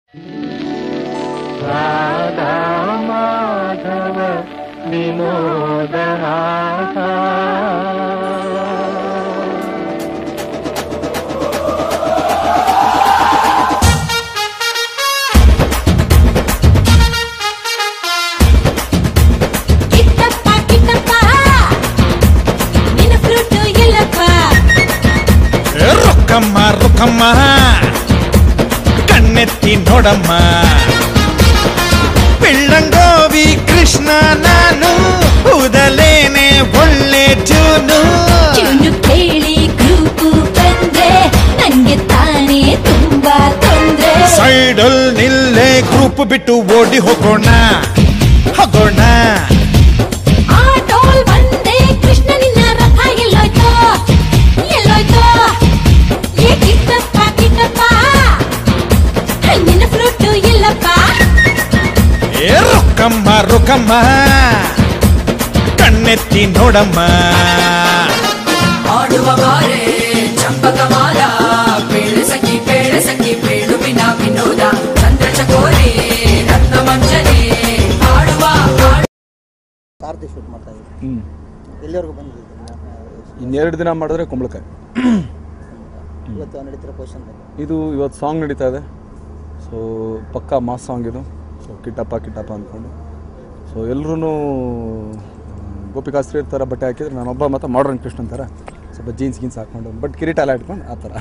ರಾಧಾ ಮಾಧವ ವಿನೋದ ರಾಧ ಕಿಟ್ಟಪ್ಪ ಕಿಟ್ಟಪ್ಪ ನಿನ್ನ ಫ್ರೂಟು ಎಲ್ಲಪ್ಪ ರೊಕ್ಕಮ್ಮ ರೊಕ್ಕಮ್ಮ ಕಣ್ಣೆತ್ತಿ ನೋಡಮ್ಮ ಬೆಳ್ಳಂಗೋವಿ ಕೃಷ್ಣ ನಾನು ಊದಲೇನೆ ಒಳ್ಳೆ ಜೂನು ಟ್ಯೂನು ಕೇಳಿ ಗ್ರೂಪು ಬಂದ್ರೆ ನಂಗೆ ತಾನೇ ತುಂಬಾ ತೊಂದ್ರೆ ಸೈಡಲ್ ನಿಲ್ಲೇ ಗ್ರೂಪ್ ಬಿಟ್ಟು ಓಡಿ ಹೋಗೋಣ ಹೋಗೋಣ ಆಟೋಲ್ ಬಂದೆ ಕೃಷ್ಣ ನಿನ್ನ ರಥ ಎಲ್ಲೋಯ್ತೋ ಎಲ್ಲೋಯ್ತೋ ಏ ಕಿಟ್ಟಪ್ಪ ಕಿಟ್ಟಪ್ಪ ನಿನ್ನ ಫ್ರೂಟು ಎಲ್ಲಪ್ಪ ಏ ರೊಕ್ಕಮ್ಮ ರೊಕ್ಕಮ್ಮ ಕಣ್ಣೆತ್ತಿ ನೋಡಮ್ಮ ಆಡುವ ಬಾರೆ ಚಂಪಕ ಮಾಲ ಬೇಳೆ ಸಖಿ ಬೇಳೆ ಸಖಿ ಬೇಡುವಿನ ವಿನೋದ ಚಂದ್ರ ಚಕೋರಿ ರತ್ನ ಮಂಜರಿ ಆಡುವ ಆಡು ಸಾರಥಿ ಶೂಟ್ ಮಾಡ್ತಾ ಇದ್ದೀವಿ ಹ್ಞೂ ಎಲ್ಲಿವರೆಗೂ ಬಂದಿದ್ದೀವಿ ಇನ್ನೆರಡು ದಿನ ಮಾಡಿದ್ರೆ ಕುಂಬಳಕಾಯಿ ಇವತ್ತು ನಡೀತಿರೋ ಪೊಸಿಷನ್ ಇದು ಇವತ್ತು ಸಾಂಗ್ ನಡೀತಾ ಇದೆ ಸೊ ಪಕ್ಕಾ ಮಾಸ್ ಸಾಂಗ್ ಇದು ಸೊ ಕಿಟ್ಟಪ್ಪ ಕಿಟ್ಟಪ್ಪ ಅಂದ್ಕೊಂಡು ಸೊ ಎಲ್ಲರೂ ಗೋಪಿಕಾಸ್ತ್ರಿ ಥರ ಬಟ್ಟೆ ಹಾಕಿದ್ರೆ ನಾನೊಬ್ಬ ಮತ್ತು ಮಾಡ್ರನ್ ಕೃಷ್ಣನ್ ಥರ ಸ್ವಲ್ಪ ಜೀನ್ಸ್ ಗೀನ್ಸ್ ಹಾಕ್ಕೊಂಡು ಬಟ್ ಕಿರೀಟ ಎಲ್ಲ ಇಟ್ಕೊಂಡು ಆ ಥರ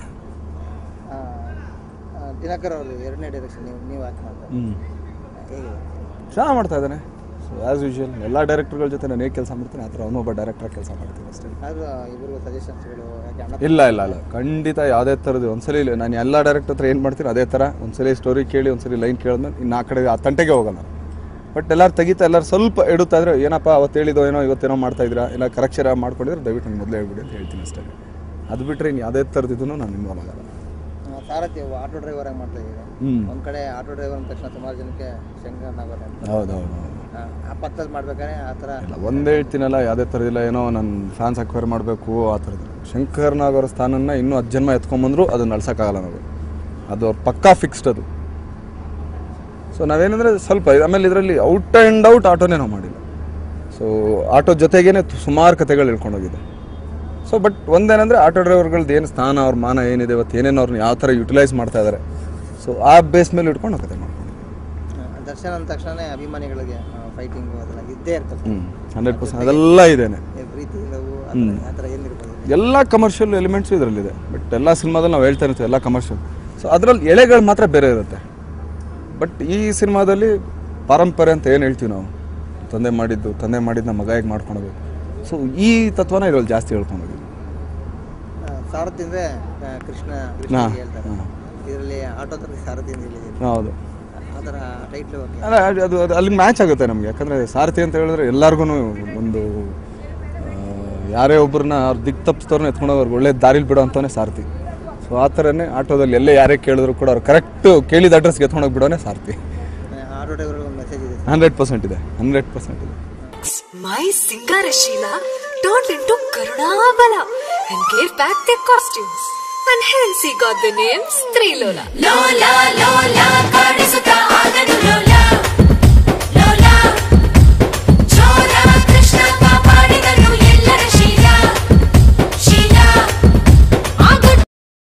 ದಿನಕರ್ ಅವರು ಎರಡನೇ ಡೈರೆಕ್ಷನ್ ನೀವು ನೀವು ಆ್ಯಕ್ಟ್ ಮಾಡ್ತಾರೆ ಹ್ಞೂ ಹೇಗೆ ಚೆನ್ನಾಗಿ ಮಾಡ್ತಾ ಇದ್ದಾನೆ ಸೊ ಆ್ಯಸ್ ಯೂಶುವಲ್ ಎಲ್ಲ ಡೈರೆಕ್ಟರ್ಗಳ ಜೊತೆ ನಾನು ಹೇಗೆ ಕೆಲಸ ಮಾಡ್ತೀನಿ ಆ ಥರ ಅವನು ಒಬ್ಬ ಡೈರೆಕ್ಟ್ರಾಗಿ ಕೆಲಸ ಮಾಡ್ತೀನಿ ಅಷ್ಟೇ ಆದರೂ ಇಬ್ಬರಿಗೂ ಸಜೆಷನ್ಸ್ಗಳು ಯಾಕೆ ಅಣ್ಣ ಇಲ್ಲ ಇಲ್ಲ ಇಲ್ಲ ಖಂಡಿತ ಯಾವುದೇ ಥರದ್ದು ಒಂದ್ಸಲಿ ಇಲ್ಲ ನಾನು ಎಲ್ಲ ಡೈರೆಕ್ಟರ್ ಹತ್ರ ಏನು ಮಾಡ್ತೀನಿ ಅದೇ ಥರ ಒಂದ್ಸಲಿ ಸ್ಟೋರಿ ಕೇಳಿ ಒಂದ್ಸಲಿ ಲೈನ್ ಕೇಳಿದ್ಮೇಲೆ ಇನ್ನು ಆ ಕಡೆ ಆ ತಂಟೆಗೆ ಹೋಗಲ್ಲ ಬಟ್ ಎಲ್ಲರೂ ತೆಗಿತಾ ಎಲ್ಲರೂ ಸ್ವಲ್ಪ ಎಡುತ್ತಾ ಇದ್ರೆ ಏನಪ್ಪ ಅವತ್ತು ಹೇಳಿದೋ ಏನೋ ಇವತ್ತೇನೋ ಮಾಡ್ತಾ ಇದ್ದೀರಾ ಇಲ್ಲ ಕರೆಕ್ಷನ್ ಮಾಡ್ಕೊಂಡಿದ್ರೆ ದಯವಿಟ್ಟು ನಾನು ಮೊದಲೇ ಹೇಳ್ಬಿಡಿ ಅಂತ ಹೇಳ್ತೀನಿ ಅಷ್ಟೇ ಅದು ಬಿಟ್ಟರೆ ಇನ್ನು ಯಾವುದೇ ಥರದ್ದು ಇದನ್ನು ನಾನು ಇನ್ವಾಲ್ವ್ ಆಗಲ್ಲ ಆ, ಸಾರಥಿ ಒಬ್ಬ ಆಟೋ ಡ್ರೈವರ್ ಆಗಿ ಮಾಡ್ತಾ ಇದ್ದೀವಿ ಹ್ಮ್. ಒಂದು ಕಡೆ ಆಟೋ ಡ್ರೈವರ್ ಅಂದ ತಕ್ಷಣ ಸುಮಾರು ಜನಕ್ಕೆ ಶಂಕರ್ ನಾಗರ್ ಅಂತ ಹೌದು ಹೌದು ಹೌದು ಆ, ಆ ಪಕ್ಕದಲ್ಲಿ ಮಾಡ್ಬೇಕಾದ್ರೆ ಆ ಥರ ಇಲ್ಲ ಒಂದೇ ಹೇಳ್ತೀನಲ್ಲ ಯಾವುದೇ ಥರದಿಲ್ಲ ಏನೋ ನನ್ನ ಫ್ಯಾನ್ಸ್ ಅಕ್ವೈರ್ ಮಾಡಬೇಕು ಆ ಥರದ್ದು ಶಂಕರ್ನಾಗ್ ಅವ್ರ ಸ್ಥಾನನ ಇನ್ನೂ ಹತ್ತು ಜನ್ಮ ಎತ್ಕೊಂಬಂದ್ರು ಅದನ್ನ ನಡ್ಸೋಕ್ಕಾಗಲ್ಲ ನಾವು ಅದು ಅವ್ರ ಪಕ್ಕಾ ಫಿಕ್ಸ್ಡ್ ಅದು ಸೊ ನಾವೇನಂದರೆ ಸ್ವಲ್ಪ ಆಮೇಲೆ ಇದರಲ್ಲಿ ಔಟ್ ಆ್ಯಂಡ್ ಔಟ್ ಆಟೋನೇ ನಾವು ಮಾಡಿಲ್ಲ ಸೊ ಆಟೋ ಜೊತೆಗೇನೆ ಸುಮಾರು ಕತೆಗಳು ಹೇಳ್ಕೊಂಡೋಗಿದೆ ಸೊ ಬಟ್ ಒಂದೇನಂದರೆ ಆಟೋ ಡ್ರೈವರ್ಗಳ್ದು ಏನು ಸ್ಥಾನ ಅವ್ರ ಮಾನ ಏನಿದೆ ಇವತ್ತು ಏನೇನು ಅವ್ರನ್ನ ಯಾವ ಥರ ಯುಟಿಲೈಸ್ ಮಾಡ್ತಾ ಇದ್ದಾರೆ ಸೊ ಆ ಬೇಸ್ ಮೇಲೆ ಇಟ್ಕೊಂಡು ನಾವು ಕತೆ ಮಾಡ್ಕೊಂಡು ಆ, ದರ್ಶನ್ ಅಂದ ತಕ್ಷಣ ಅಭಿಮಾನಿಗಳಿಗೆ ಫೈಟಿಂಗು ಅದೆಲ್ಲ ಇದ್ದೇ ಇರ್ತದೆ ಹ್ಞೂ ಹಂಡ್ರೆಡ್ ಪರ್ಸೆಂಟ್ ಅದೆಲ್ಲ ಇದೇನೆ ಏ, ಪ್ರೀತಿ ಲವ್ ಆ ಥರ- ಆ ಥರ ಏನಿರ್ಬೋದು ಎಲ್ಲ ಕಮರ್ಷಿಯಲ್ ಎಲಿಮೆಂಟ್ಸು ಇದರಲ್ಲಿದೆ ಬಟ್ ಎಲ್ಲ ಸಿನಿಮಾದಲ್ಲಿ ನಾವು ಹೇಳ್ತಾ ಇರ್ತೀವಿ ಎಲ್ಲ ಕಮರ್ಷಿಯಲ್ ಸೊ ಅದರಲ್ಲಿ ಎಳೆಗಳು ಮಾತ್ರ ಬೇರೆ ಇರುತ್ತೆ ಬಟ್ ಈ ಸಿನಿಮಾದಲ್ಲಿ ಪಾರಂಪರೆ ಅಂತ ಏನು ಹೇಳ್ತೀವಿ ನಾವು ತಂದೆ ಮಾಡಿದ್ದು ತಂದೆ ಮಾಡಿದ್ದು ನಮ್ಮ ಮಗ ಹೇಗೆ ಮಾಡ್ಕೊಳ್ಬೇಕು ಸೊ ಈ ತತ್ವನ ಇದ್ರಲ್ಲಿ ಜಾಸ್ತಿ ಹೇಳ್ಕೊಂಡೋಗಿ ಆ, ಸಾರಥಿ ಅಂದರೆ ಕೃಷ್ಣ ಕೃಷ್ಣ ಹಾ, ಅಂತ ಹೇಳ್ತಾರೆ ಹಾ. ಇದರಲ್ಲಿ ಆಟೋ ಥರ ಸಾರಥಿ ಅಂತ ಹೇಳಿದ್ದೀರಿ ಹೌದು ಆ ಥರ ಟೈಟ್ಲು ಅಲ್ಲ ಅದು- ಅದು ಅದು ಅಲ್ಲಿ ಮ್ಯಾಚ್ ಆಗುತ್ತೆ ನಮಗೆ ಯಾಕಂದರೆ ಸಾರಥಿ ಅಂತ ಹೇಳಿದ್ರೆ ಎಲ್ಲರಿಗೂ ಒಂದು ಆ, ಯಾರೇ ಒಬ್ಬರನ್ನ ಅವ್ರ ದಿಕ್ ತಪ್ಪಿಸ್ತವ್ರನ್ನ ಎತ್ಕೊಂಡು ಅವ್ರಿಗೆ ಒಳ್ಳೆ ದಾರಿಲಿ ಬಿಡೋ ಅಂತಾನೆ ಸಾರಥಿ ಸೊ ಆ ಥರನೇ ಆಟೋದಲ್ಲಿ ಎಲ್ಲೇ ಯಾರೇ ಕೇಳಿದ್ರು ಕೂಡ ಅವ್ರು ಕರೆಕ್ಟ್ ಕೇಳಿದ ಅಡ್ರೆಸ್ಗೆ ಎತ್ಕೊಂಡೋಗಿ ಬಿಡೋನೆ ಸಾರಥಿ ಆಟೋ ಡ್ರೈವರ್ ಒಂದು ಮೆಸೇಜ್ ಇದೆ ಹಂಡ್ರೆಡ್ ಪರ್ಸೆಂಟ್ ಇದೆ ಹಂಡ್ರೆಡ್ ಪರ್ಸೆಂಟ್ ಇದೆ My Singarashila turned into Karunabala and gave back their costumes. And hence he got the name Strilola. ಲೋಲ ಲೋಲ ಕಾಡಿಸು